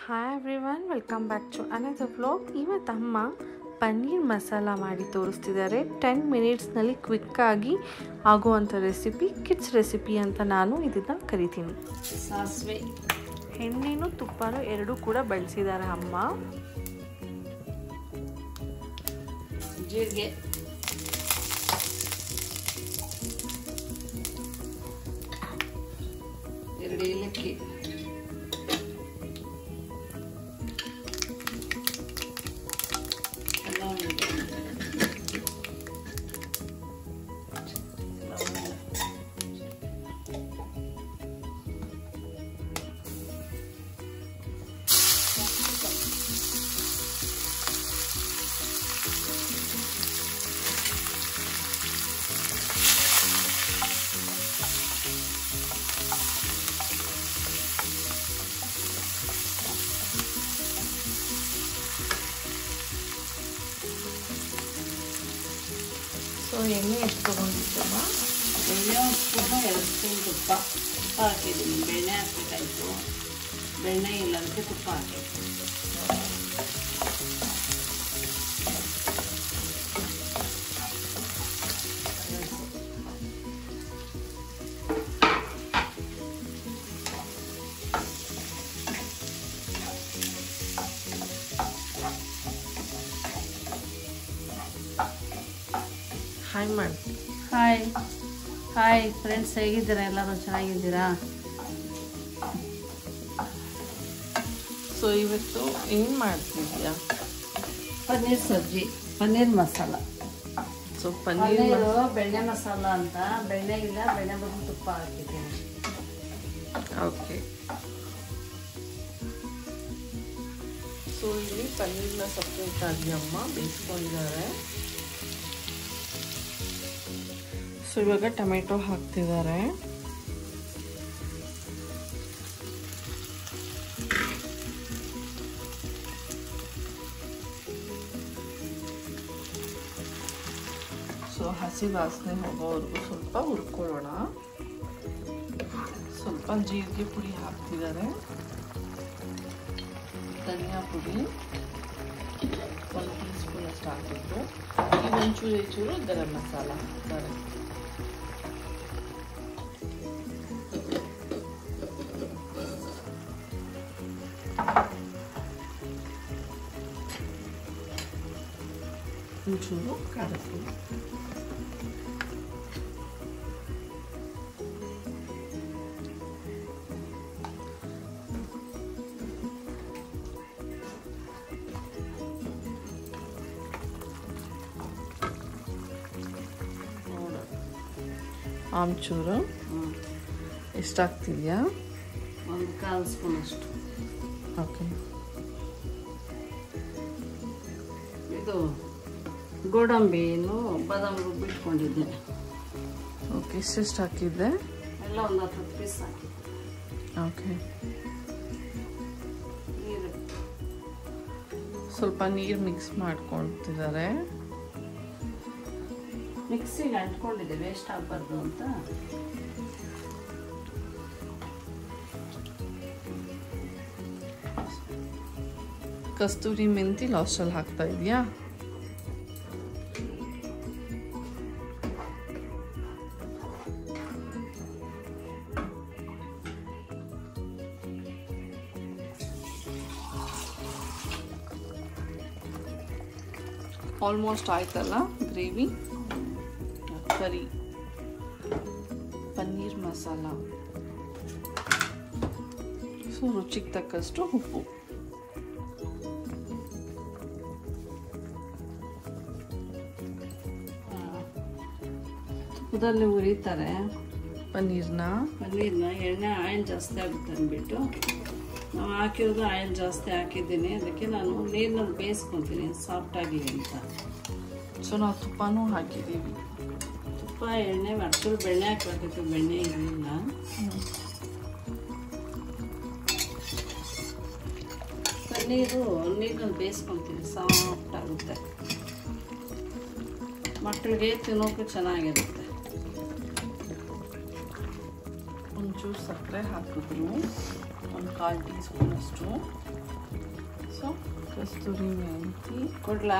Hi everyone welcome back to another vlog ಇವತ್ತು ಅಮ್ಮ ಪನ್ನೀರ್ ಮಸಾಲ ಮಾಡಿ ತೋರಿಸ್ತಿದ್ದಾರೆ ಟೆನ್ ಮಿನಿಟ್ಸ್ನಲ್ಲಿ ಕ್ವಿಕ್ಕಾಗಿ ಆಗುವಂಥ ರೆಸಿಪಿ ಕಿಡ್ಸ್ ರೆಸಿಪಿ ಅಂತ ನಾನು ಇದನ್ನು ಕರಿತೀನಿ ಸಾಸಿವೆ ಎಣ್ಣೆನೂ ತುಪ್ಪನೂ ಎರಡೂ ಕೂಡ ಬಳಸಿದ್ದಾರೆ ಅಮ್ಮ ಜೀರಿಗೆ ಎರಡು ಏಲಕ್ಕಿ ಲವಂಗ. ಲವಂಗ. ಸೊ ಎಣ್ಣೆ ಎಷ್ಟು ತೊಗೊಂಡಿದ್ದಮ್ಮ ಎಣ್ಣೆ ಒಂದು ಸ್ಪೂನು ಎರಡು ಸ್ಪೂನ್ ತುಪ್ಪ ತುಪ್ಪ ಹಾಕಿದ್ದೀನಿ ಬೆಣ್ಣೆ ಹಾಕ್ಬೇಕಾಯ್ತು ಬೆಣ್ಣೆ ಇಲ್ಲ ಅದಕ್ಕೆ ತುಪ್ಪ ಹಾಕಿ ಹಾಯ್ ಮಾಡಿ ಹಾಯ್ ಹಾಯ್ ಫ್ರೆಂಡ್ಸ್ ಹೇಗಿದ್ದೀರಾ ಎಲ್ಲರೂ ಚೆನ್ನಾಗಿದ್ದೀರಾ ಸೊ ಇವತ್ತು ಏನು ಮಾಡ್ತಿದ್ಯಾ ಪನ್ನೀರ್ ಸಬ್ಜಿ ಪನ್ನೀರ್ ಮಸಾಲ ಸೊ ಪನ್ನೀರ್ ಪನ್ನೀರು ಬೆಣ್ಣೆ ಮಸಾಲ ಅಂತ ಬೆಣ್ಣೆ ಇಲ್ಲ ಬೆಣ್ಣೆ ಬದಲು ತುಪ್ಪ ಹಾಕಿದ್ದೀನಿ ಓಕೆ ಸೊ ಇಲ್ಲಿ ಪನ್ನೀರ್ನ ಸಪ್ರೇಟ್ ಆಗಿ ಅಮ್ಮ ಬೇಯಿಸ್ಕೊಂಡಿದ್ದಾರೆ ಸೊ ಇವಾಗ ಟೊಮೆಟೊ ಹಾಕ್ತಿದ್ದಾರೆ ಸೊ ಹಸಿ ವಾಸನೆ ಹೋಗೋವರೆಗೂ ಸ್ವಲ್ಪ ಹುರ್ಕೊಳ್ಳೋಣ ಸ್ವಲ್ಪ ಜೀರಿಗೆ ಪುಡಿ ಹಾಕ್ತಿದ್ದಾರೆ ಧನಿಯಾ ಪುಡಿ ಒಂದು ಟೀ ಸ್ಪೂನ್ ಅಷ್ಟು ಹಾಕಿದ್ರು ಈಗ ಒಂಚೂರು ಚೂರು ಗರಂ ಮಸಾಲ ಹಾಕ್ತಾರೆ ಒಂಚೂರು ಖಾರದ ಪುಡಿ ಆಮ್ಚೂರು ಹ್ಞೂ ಎಷ್ಟಾಗ್ತಿದೆಯಾ ಒಂದು ಕಾಲು ಸ್ಪೂನ್ ಅಷ್ಟು ಓಕೆ ಇದು ಗೋಡಂಬಿನು ಬಾದಾಮಿ ರುಬ್ಬಿಟ್ಕೊಂಡಿದ್ದೆ ಓಕೆ ಇಷ್ಟೆಷ್ಟು ಹಾಕಿದ್ದೆ ಎಲ್ಲ ಒಂದು ಹತ್ತು ಹತ್ತು ಪೀಸ್ ಹಾಕಿ ಓಕೆ ನೀರು ಸ್ವಲ್ಪ ನೀರು ಮಿಕ್ಸ್ ಮಾಡ್ಕೊಳ್ತಿದ್ದಾರೆ ಮಿಕ್ಸಿಗೆ ಅಂಟ್ಕೊಂಡಿದ್ದೆ ವೇಸ್ಟ್ ಆಗಬಾರ್ದು ಅಂತ ಕಸ್ತೂರಿ ಮೆಂತಿ ಲಾಸ್ಟಲ್ಲಿ ಹಾಕ್ತಾ ಇದೆಯಾ ಆಲ್ಮೋಸ್ಟ್ ಆಯ್ತಲ್ಲ gravy curry paneer masala so ರುಚಿಗೆ ತಕ್ಕಷ್ಟು ಉಪ್ಪು ತುಪ್ಪದಲ್ಲಿ ಉರಿತಾರೆ ಪನ್ನೀರ್ನ ಪನ್ನೀರ್ನ ಎಣ್ಣೆ ಆಯಿಲ್ ಜಾಸ್ತಿ ಆಗುತ್ತೆ ಅಂದ್ಬಿಟ್ಟು ನಾವು ಹಾಕಿರೋದು ಆಯಿಲ್ ಜಾಸ್ತಿ ಹಾಕಿದ್ದೀನಿ ಅದಕ್ಕೆ ನಾನು ನೀರಿನಲ್ಲಿ ಬೇಯಿಸ್ಕೊತೀನಿ ಸಾಫ್ಟ್ ಆಗಲಿ ಅಂತ ಸೊ ನಾವು ತುಪ್ಪನೂ ಹಾಕಿದ್ದೀವಿ ತುಪ್ಪ ಎಣ್ಣೆ ಮಾಡ್ಕೊಂಡು ಬೆಣ್ಣೆ ಹಾಕ್ಬೇಕಿತ್ತು ಬೆಣ್ಣೆ ಇರಲಿಲ್ಲ ಪನ್ನೀರು ನೀರಿನಲ್ಲಿ ಬೇಯಿಸ್ಕೊತೀನಿ ಸಾಫ್ಟ್ ಆಗುತ್ತೆ ಮಕ್ಕಳಿಗೆ ತಿನ್ನೋಕ್ಕೂ ಚೆನ್ನಾಗಿರುತ್ತೆ ಒಂಚೂರು ಸಕ್ಕರೆ ಹಾಕಿದ್ರು ಒಂದು ಕಾಲು ಟೀ ಸ್ಪೂನ್ ಅಷ್ಟು ಸೊ ಕಸ್ತೂರಿ ಮೆಂತಿ ಕೊಡ್ಲಾ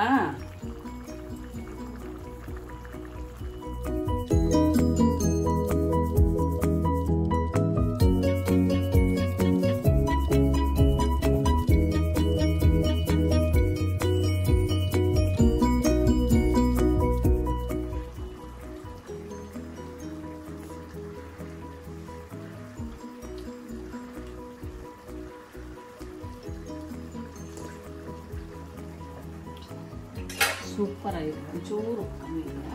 ಸೂಪರ್ ಆಗಿದೆ ಒಂಚೂರು ಕಮ್ಮಿ ಇದೆ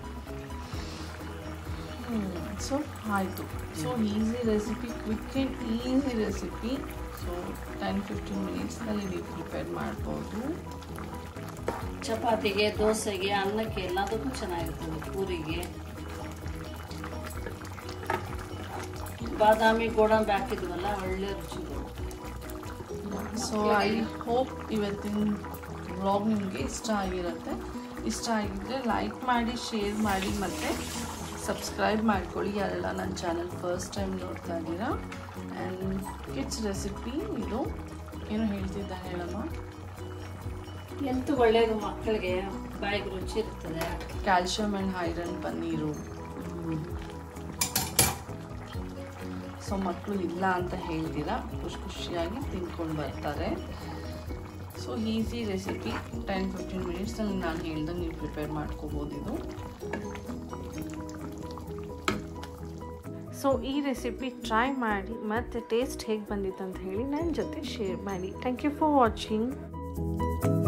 ಸೊ ಆಯಿತು so easy recipe quick and easy recipe so ten fifteen ಮಿನಿಟ್ಸ್ನಲ್ಲಿ ನೀವು ಪ್ರಿಪೇರ್ ಮಾಡ್ಬೋದು ಚಪಾತಿಗೆ ದೋಸೆಗೆ ಅನ್ನಕ್ಕೆ ಎಲ್ಲದಕ್ಕೂ ಚೆನ್ನಾಗಿರ್ತದೆ ಪೂರಿಗೆ ಬಾದಾಮಿ ಗೋಡಂಬಿ ಹಾಕಿದ್ವಲ್ಲ ಒಳ್ಳೆ ರುಚಿ ಬರುತ್ತೆ ಸೊ ಐ ಹೋಪ್ ಇವತ್ತಿನ ವ್ಲಾಗ್ ನಿಮಗೆ ಇಷ್ಟ ಆಗಿರುತ್ತೆ ಇಷ್ಟ ಆಗಿದ್ದರೆ ಲೈಕ್ ಮಾಡಿ ಶೇರ್ ಮಾಡಿ ಮತ್ತು ಸಬ್ಸ್ಕ್ರೈಬ್ ಮಾಡ್ಕೊಳ್ಳಿ ಯಾರೆಲ್ಲ ನನ್ನ ಚಾನಲ್ ಫಸ್ಟ್ ಟೈಮ್ ನೋಡ್ತಾ ಇದ್ದೀರಾ ಆ್ಯಂಡ್ ಕಿಡ್ಸ್ ರೆಸಿಪಿ ಇದು ಏನು ಹೇಳ್ತಿದ್ದ ಹೇಳಮ್ಮ ಎಂತೂ ಒಳ್ಳೇದು ಮಕ್ಕಳಿಗೆ ಬಾಯಿಗೆ ರುಚಿ ಇರ್ತದೆ calcium and iron paneer so ಮಕ್ಕಳು ಇಲ್ಲ ಅಂತ ಹೇಳ್ತೀರಾ ಖುಷಿ ಖುಷಿಯಾಗಿ ತಿನ್ಕೊಂಡು ಬರ್ತಾರೆ so easy recipe ten fifteen ಮಿನಿಟ್ಸಲ್ಲಿ ನಾನು ಹೇಳ್ದಂಗೆ ನೀವು ಪ್ರಿಪೇರ್ ಮಾಡ್ಕೋಬೋದು ಇದು ಸೊ ಈ ರೆಸಿಪಿ ಟ್ರೈ ಮಾಡಿ ಮತ್ತು ಟೇಸ್ಟ್ ಹೇಗೆ ಬಂದಿತ್ತು ಅಂತ ಹೇಳಿ ನನ್ನ ಜೊತೆ ಶೇರ್ ಮಾಡಿ ಥ್ಯಾಂಕ್ ಯು ಫಾರ್ ವಾಚಿಂಗ್